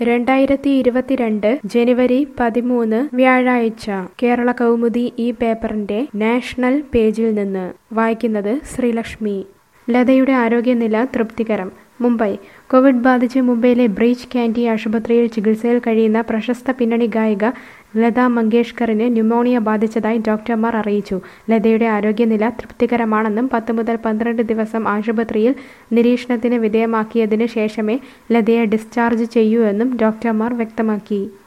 രണ്ടായിരത്തി ഇരുപത്തിരണ്ട് ജനുവരി പതിമൂന്ന് വ്യാഴാഴ്ച കേരള കൗമുദി ഈ പേപ്പറിന്റെ നാഷണൽ പേജിൽ നിന്ന് വായിക്കുന്നത് ശ്രീലക്ഷ്മി ലതയുടെ ആരോഗ്യനില തൃപ്തികരം മുംബൈ കോവിഡ് ബാധിച്ച് മുംബൈയിലെ ബ്രീച്ച് കാൻഡി ആശുപത്രിയിൽ ചികിത്സയിൽ കഴിയുന്ന പ്രശസ്ത പിന്നണി ഗായിക ലത മങ്കേഷ്കറിന് ന്യൂമോണിയ ബാധിച്ചതായി ഡോക്ടർമാർ അറിയിച്ചു ലതയുടെ ആരോഗ്യനില തൃപ്തികരമാണെന്നും പത്ത് മുതൽ പന്ത്രണ്ട് ദിവസം ആശുപത്രിയിൽ നിരീക്ഷണത്തിന് വിധേയമാക്കിയതിനു ശേഷമേ ലതയെ ഡിസ്ചാർജ് ചെയ്യൂ എന്നും ഡോക്ടർമാർ വ്യക്തമാക്കി